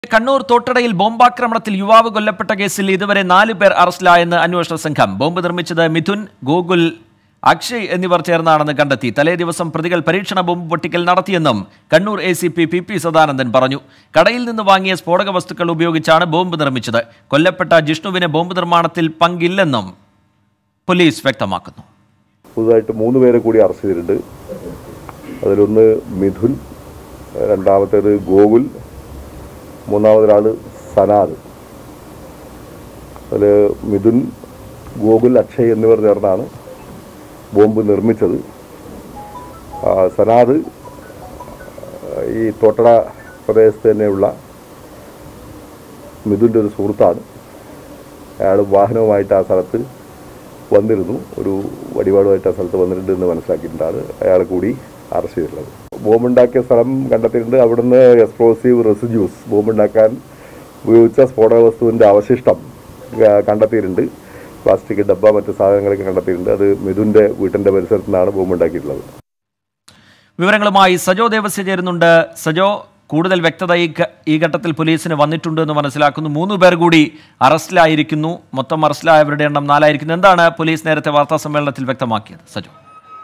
കണ്ണൂർ തോട്ടടയിൽ ബോംബാക്രമണത്തിൽ യുവാവ് കൊല്ലപ്പെട്ട കേസിൽ ഇതുവരെ നാല് പേർ അറസ്റ്റിലായെന്ന് അന്വേഷണ സംഘം ബോംബ് നിർമ്മിച്ചത് മിഥുൻ ഗോകുൽ അക്ഷയ് എന്നിവർ ചേർന്നാണെന്ന് കണ്ടെത്തി തലേ ദിവസം പ്രതികൾ പരീക്ഷണ ബോംബ് പൊട്ടിക്കൽ നടത്തിയെന്നും Kannur A C P P P Sadanandan പറഞ്ഞു കടയിൽ നിന്ന് വാങ്ങിയ സ്ഫോടക വസ്തുക്കൾ ഉപയോഗിച്ചാണ് ബോംബ് നിർമ്മിച്ചത് കൊല്ലപ്പെട്ട ജിഷ്ണുവിന് ബോംബ് നിർമ്മാണത്തിൽ പങ്കില്ലെന്നും പോലീസ് വ്യക്തമാക്കുന്നു പുതുതായിട്ട് മൂന്ന് പേരെ കൂടി അറസ്റ്റ് ചെയ്തിട്ടുണ്ട് അതിലൊന്ന് മിഥുൻ രണ്ടാമത്തേത് ഗോകുൽ മൂന്നാമതൊരാൾ സനാദ് അതിൽ മിഥുൻ ഗോകുൽ അക്ഷയ് എന്നിവർ ചേർന്നാണ് ബോംബ് നിർമ്മിച്ചത് ആ, സനാദ് ഈ തോട്ടട പ്രദേശത്ത് തന്നെയുള്ള മിഥുൻ്റെ ഒരു സുഹൃത്താണ് അയാൾ വാഹനവുമായിട്ട് ആ സ്ഥലത്ത് വന്നിരുന്നു ഒരു വടിവാളുമായിട്ട് ആ സ്ഥലത്ത് വന്നിട്ടുണ്ട് എന്ന് മനസ്സിലാക്കിയിട്ടാണ് അയാൾ കൂടി അറസ്റ്റ് ചെയ്തിട്ടുള്ളത് ബോംബുണ്ടാക്കിയ സ്ഥലം കണ്ടെത്തിയിട്ടുണ്ട് അവിടുന്ന് എക്സ്പ്ലോസീവ് റെസിഡ്യൂസ് ബോംബുണ്ടാക്കാൻ ഉപയോഗിച്ച സ്ഫോടക വസ്തുവിൻ്റെ അവശിഷ്ടം ആ, കണ്ടെത്തിയിട്ടുണ്ട് പ്ലാസ്റ്റിക് ഡബ്ബ മറ്റ് സാധനങ്ങളൊക്കെ കണ്ടെത്തിയിട്ടുണ്ട് അത് മിഥുൻ്റെ വീട്ടിൻ്റെ പരിസരത്ത് നിന്നാണ് ബോംബുണ്ടാക്കിയിട്ടുള്ളത് വിവരങ്ങളുമായി സജോ ദേവസ്യ ചേരുന്നുണ്ട് സജോ കൂടുതൽ വ്യക്തത ഈ ഘ- ഈ ഘട്ടത്തിൽ പോലീസിന് വന്നിട്ടുണ്ട് എന്ന് മനസ്സിലാക്കുന്നു മൂന്ന് പേർ കൂടി അറസ്റ്റിലായിരിക്കുന്നു മൊത്തം അറസ്റ്റിലായവരുടെ എണ്ണം നാലായിരിക്കുന്നു എന്താണ് പോലീസ് നേരത്തെ വാർത്താ സമ്മേളനത്തിൽ വ്യക്തമാക്കിയത് സജോ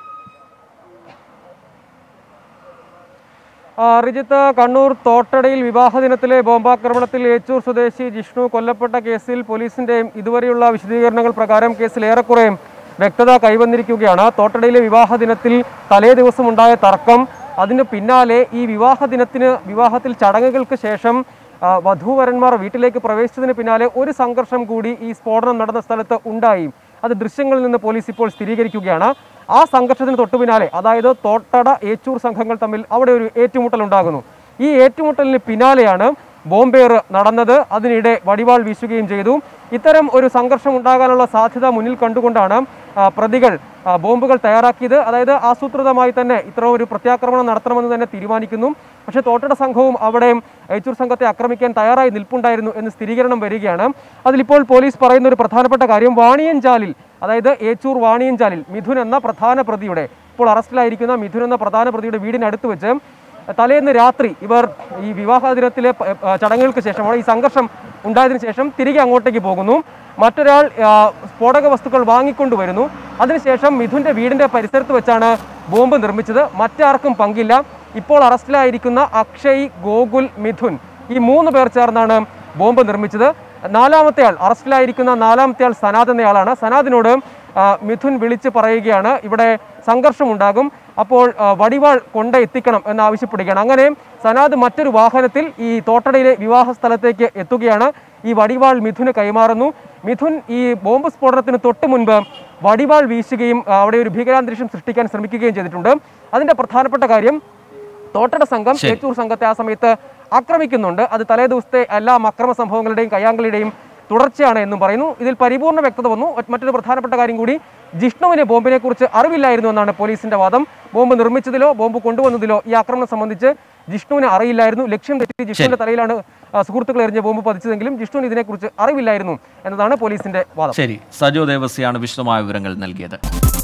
ആ, റിജിത്ത് കണ്ണൂർ തോട്ടടയിൽ വിവാഹ ദിനത്തിലെ ബോംബാക്രമണത്തിൽ ഏച്ചൂർ സ്വദേശി ജിഷ്ണു കൊല്ലപ്പെട്ട കേസിൽ പോലീസിന്റെയും ഇതുവരെയുള്ള വിശദീകരണങ്ങൾ പ്രകാരം കേസിൽ ഏറെക്കുറെ വ്യക്തത കൈവന്നിരിക്കുകയാണ് തോട്ടടയിലെ വിവാഹ ദിനത്തിൽ തലേ ദിവസം ഉണ്ടായ തർക്കം അതിന് പിന്നാലെ ഈ വിവാഹ ദിനത്തിന് വിവാഹത്തിൽ ചടങ്ങുകൾക്ക് ശേഷം ആ, വധൂവരന്മാർ വീട്ടിലേക്ക് പ്രവേശിച്ചതിന് പിന്നാലെ ഒരു സംഘർഷം കൂടി ഈ സ്ഫോടനം നടന്ന സ്ഥലത്ത് ഉണ്ടായി അത് ദൃശ്യങ്ങളിൽ നിന്ന് പോലീസ് ഇപ്പോൾ സ്ഥിരീകരിക്കുകയാണ് ആ സംഘർഷത്തിന് തൊട്ടു പിന്നാലെ അതായത് തോട്ടട ഏച്ചൂർ സംഘങ്ങൾ തമ്മിൽ അവിടെ ഒരു ഏറ്റുമുട്ടൽ ഉണ്ടാകുന്നു ഈ ഏറ്റുമുട്ടലിന് പിന്നാലെയാണ് ബോംബേർ നടന്നത് അതിനിടെ വടിവാൾ വീശുകയും ചെയ്തു ഇത്തരം ഒരു സംഘർഷം ഉണ്ടാകാനുള്ള സാധ്യത മുന്നിൽ കണ്ടുകൊണ്ടാണ് ആ, പ്രതികൾ ആ, ബോംബുകൾ തയ്യാറാക്കിയത് അതായത് ആസൂത്രിതമായി തന്നെ ഇത്തരം ഒരു പ്രത്യാക്രമണം നടത്തണമെന്ന് തന്നെ തീരുമാനിക്കുന്നു പക്ഷേ തോട്ടട സംഘവും അവിടെ ഏച്ചൂർ സംഘത്തെ ആക്രമിക്കാൻ തയ്യാറായി നിൽപ്പുണ്ടായിരുന്നു എന്ന് സ്ഥിരീകരണം വരികയാണ് അതിലിപ്പോൾ പോലീസ് പറയുന്ന ഒരു പ്രധാനപ്പെട്ട കാര്യം വാണിയഞ്ചാലിൽ അതായത് ഏച്ചൂർ വാണിയഞ്ചാലിൽ മിഥുൻ എന്ന പ്രധാന പ്രതിയുടെ ഇപ്പോൾ അറസ്റ്റിലായിരിക്കുന്ന മിഥുൻ എന്ന പ്രധാന പ്രതിയുടെ വീടിനടുത്ത് വെച്ച് തലേന്ന് രാത്രി ഇവർ ഈ വിവാഹ ദിനത്തിലെ പ- ആ, ചടങ്ങുകൾക്ക് ശേഷമാണ് ഈ സംഘർഷം ഉണ്ടായതിനു ശേഷം തിരികെ അങ്ങോട്ടേക്ക് പോകുന്നു മറ്റൊരാൾ ആ, സ്ഫോടക വസ്തുക്കൾ വാങ്ങിക്കൊണ്ടുവരുന്നു അതിനുശേഷം മിഥുന്റെ വീടിന്റെ പരിസരത്ത് വെച്ചാണ് ബോംബ് നിർമ്മിച്ചത് മറ്റാർക്കും പങ്കില്ല ഇപ്പോൾ അറസ്റ്റിലായിരിക്കുന്ന അക്ഷയ് ഗോകുൽ മിഥുൻ ഈ മൂന്ന് പേർ ചേർന്നാണ് ബോംബ് നിർമ്മിച്ചത് നാലാമത്തെ ആൾ അറസ്റ്റിലായിരിക്കുന്ന നാലാമത്തെ ആൾ സനാദ് എന്നയാളാണ് സനാദിനോട് ആ, മിഥുൻ വിളിച്ച് പറയുകയാണ് ഇവിടെ സംഘർഷമുണ്ടാകും അപ്പോൾ ആ, വടിവാൾ കൊണ്ട് എത്തിക്കണം എന്ന് ആവശ്യപ്പെടുകയാണ് അങ്ങനെ സനാദ് മറ്റൊരു വാഹനത്തിൽ ഈ തോട്ടടയിലെ വിവാഹ സ്ഥലത്തേക്ക് എത്തുകയാണ് ഈ വടിവാൾ മിഥുന് കൈമാറുന്നു മിഥുൻ ഈ ബോംബ് സ്ഫോടനത്തിന് തൊട്ട് മുൻപ് വടിവാൾ വീശുകയും ആ, അവിടെ ഒരു ഭീകരാന്തരീക്ഷം സൃഷ്ടിക്കാൻ ശ്രമിക്കുകയും ചെയ്തിട്ടുണ്ട് അതിന്റെ പ്രധാനപ്പെട്ട കാര്യം തോട്ടട സംഘം ശരി. ഏച്ചൂർ സംഘത്തെ ആ സമയത്ത് ആക്രമിക്കുന്നുണ്ട് അത് തലേ ദിവസത്തെ എല്ലാ അക്രമ സംഭവങ്ങളുടെയും കയ്യാങ്കളിയുടെയും തുടർച്ചയാണ് എന്നും പറയുന്നു ഇതിൽ പരിപൂർണ്ണ വ്യക്തത വന്നു ഒറ്റ് മറ്റൊരു പ്രധാനപ്പെട്ട കാര്യം കൂടി ജിഷ്ണുവിന് ബോംബിനെ കുറിച്ച് അറിവില്ലായിരുന്നു എന്നാണ് പോലീസിന്റെ വാദം ബോംബ് നിർമ്മിച്ചതിലോ ബോംബ് കൊണ്ടുവന്നതിലോ ഈ ആക്രമണം സംബന്ധിച്ച് ജിഷ്ണുവിന് അറിയില്ലായിരുന്നു ലക്ഷ്യം തെറ്റി ജിഷ്ണുവിന്റെ തലയിലാണ് ആ, സുഹൃത്തുക്കൾ എറിഞ്ഞ ബോംബ് പതിച്ചതെങ്കിലും ജിഷ്ണുവിന് ഇതിനെക്കുറിച്ച് അറിവില്ലായിരുന്നു എന്നതാണ് പോലീസിന്റെ വാദം ശരി സജോ ദേവസ്യാണ് വിശദമായ വിവരങ്ങൾ നൽകിയത്